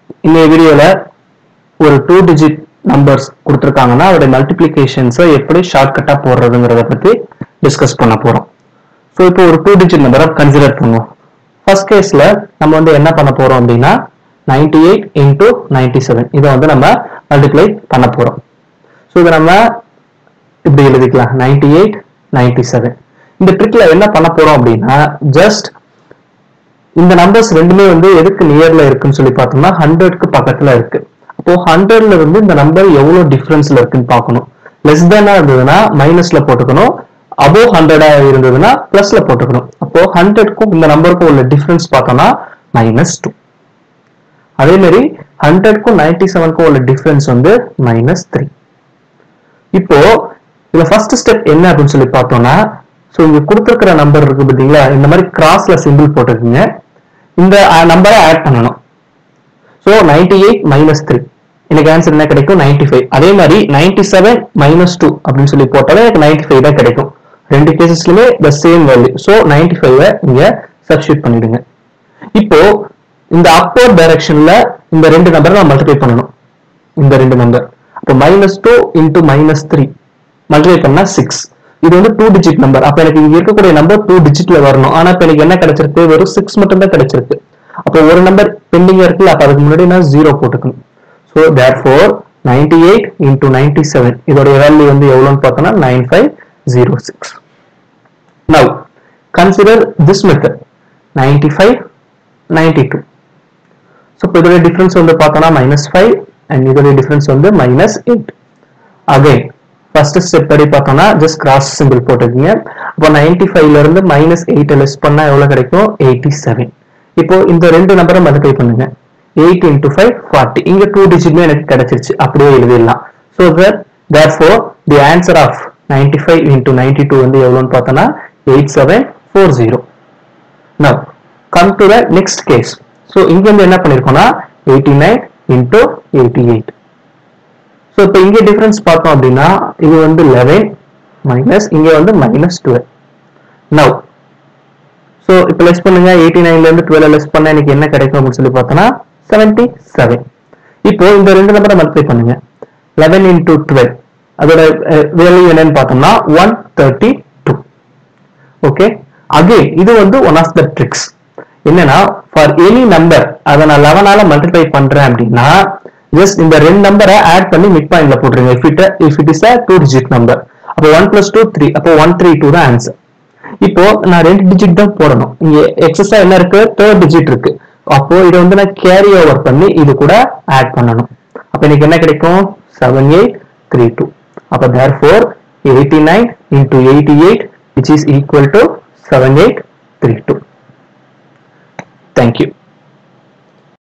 இந்த வீடியோல ஒரு டூ டிஜிட் நம்பர்ஸ் கொடுத்துருக்காங்கன்னா அதோட மல்டிப்ளிகேஷன்ஸை எப்படி ஷார்ட்கட்டா போடுறதுங்கிறத பத்தி டிஸ்கஸ் பண்ண போறோம் ஸோ இப்போ ஒரு டூ டிஜிட் நம்பரை கன்சிடர் பண்ணுவோம் ஃபர்ஸ்ட் கேஸ்ல நம்ம வந்து என்ன பண்ண போறோம் அப்படின்னா ninety eight into ninety seven இதை வந்து நம்ம மல்டிப்ளை பண்ண போறோம் ஸோ இதை நம்ம இப்படி எழுதிக்கலாம் நைன்டி எயிட் நைன்டி செவன் இந்த ட்ரிக்ல என்ன பண்ண போறோம் அப்படின்னா ஜஸ்ட் இந்த நம்பர்ஸ் ரெண்டுமே வந்து எதுக்கு நியர்ல இருக்குன்னு சொல்லி பார்த்தோம்னா ஹண்ட்ரட்க்கு பக்கத்துல இருக்கு அப்போ ஹண்ட்ரட்ல இருந்து இந்த நம்பர் எவ்வளவு டிஃபரன்ஸ்ல இருக்குன்னு பார்க்கணும் லெஸ் தேனா இருந்ததுன்னா மைனஸ்ல போட்டுக்கணும் அபோவ் ஹண்ட்ரடா இருந்ததுன்னா பிளஸ்ல போட்டுக்கணும் அப்போ ஹண்ட்ரட்க்கும் இந்த நம்பருக்கும் உள்ள டிஃபரன்ஸ் பார்த்தோம்னா மைனஸ் டூ அதே மாதிரி ஹண்ட்ரட்க்கும் நைன்டி செவனுக்கும் உள்ள டிஃபரன்ஸ் வந்து மைனஸ் த்ரீ இப்போ இதுல ஃபர்ஸ்ட் ஸ்டெப் என்ன அப்படின்னு சொல்லி பார்த்தோம்னா ஸோ இங்க கொடுத்துருக்கிற நம்பர் இருக்கு பார்த்தீங்களா இந்த மாதிரி கிராஸ்ல சிம்பிள் போட்டுருக்கீங்க இந்த நம்பரை ஆட் பண்ணணும் so ninety eight minus three எனக்கு ஆன்சர் என்ன கிடைக்கும் நைன்டி ஃபைவ் அதே மாதிரி நைன்டி செவன் மைனஸ் டூ அப்படின்னு சொல்லி போட்டாலே எனக்கு நைன்டி ஃபைவ் தான் கிடைக்கும் ரெண்டு கேசஸ்லுமே the same value so ninety five இங்க சப்ஸ்டியூட் பண்ணிடுங்க இப்போ இந்த அப்போர் டைரக்ஷன்ல இந்த ரெண்டு நம்பரை நான் மல்டிப்ளை பண்ணணும் இந்த ரெண்டு நம்பர் அப்போ minus two into minus three multiply பண்ணா சிக்ஸ் இது வந்து டூ டிஜிட் நம்பர் அப்ப எனக்கு இங்க இருக்கக்கூடிய நம்பர் டூ டிஜிட்ல வரணும் ஆனா இப்ப எனக்கு என்ன கிடைச்சிருக்கு வெறும் சிக்ஸ் மட்டும் தான் கிடைச்சிருக்கு அப்போ ஒரு நம்பர் பெண்டிங் இருக்குல்ல அப்ப அதுக்கு முன்னாடி நான் ஜீரோ போட்டுக்கணும் so therefore ninety eight into ninety seven இதோட வேல்யூ வந்து எவ்வளோன்னு பார்த்தோம்னா nine five zero six now consider this method ninety five ninety two so இப்போ இதோட டிஃபரன்ஸ் வந்து பார்த்தோம்னா மைனஸ் ஃபைவ் அண்ட் இதோட டிஃபரன்ஸ் வந்து minus eight again first step படி பார்த்தோம்னா ஜஸ்ட் கிராஸ் சிம்பிள் போட்டுக்கீங்க அப்போ நைன்டி ஃபைவ்ல இருந்து மைனஸ் எயிட் லெஸ் பண்ணா எவ்வளவு கிடைக்கும் எயிட்டி செவன் இப்போ இந்த ரெண்டு நம்பரை மல்டிப்ளை பண்ணுங்க எயிட் இன்டூ ஃபைவ் ஃபார்ட்டி இங்க டூ டிஜிட்மே எனக்கு கிடைச்சிருச்சு அப்படியே எழுதிடலாம் so that therefore the answer of ninety five into ninety two வந்து எவ்வளோன்னு பார்த்தோம்னா eight seven four zero now come to the next case so இங்க வந்து என்ன பண்ணிருக்கோம்னா eighty nine into eighty eight so இப்போ இங்க டிஃபரன்ஸ் பார்த்தோம் அப்படின்னா இது வந்து லெவன் மைனஸ் இங்க வந்து மைனஸ் டுவெல் நவ் ஸோ இப்போ லெஸ் பண்ணுங்க எயிட்டி நைன்ல இருந்து டுவெல் லெஸ் பண்ணா எனக்கு என்ன கிடைக்கும் அப்படின்னு சொல்லி பார்த்தோம்னா செவன்டி செவன் இப்போ இந்த ரெண்டு நம்பரை மல்டிப்ளை பண்ணுங்க லெவன் இன்டூ டுவெல் அதோட வேல்யூ என்னன்னு பார்த்தோம்னா one thirty two okay again இது வந்து ஒன் ஆஃப் த ட்ரிக்ஸ் என்னன்னா ஃபார் எனி நம்பர் அதை நான் லெவனால மல்டிப்ளை பண்றேன் அப்படின்னா ஜஸ்ட் இந்த ரெண்டு நம்பரை ஆட் பண்ணி மிட் பாயிண்ட்ல போட்டுருங்க if it if it is a two digit number அப்போ ஒன் பிளஸ் டூ த்ரீ அப்போ ஒன் த்ரீ டூ தான் ஆன்சர் இப்போ நான் ரெண்டு டிஜிட் தான் போடணும் இங்க எக்ஸஸா என்ன இருக்கு தேர்ட் டிஜிட் இருக்கு அப்போ இதை வந்து நான் கேரி ஓவர் பண்ணி இது கூட ஆட் பண்ணணும் அப்போ எனக்கு என்ன கிடைக்கும் செவன் எயிட் த்ரீ டூ அப்போ therefore eighty nine into eighty eight which is equal to seven eight three two thank you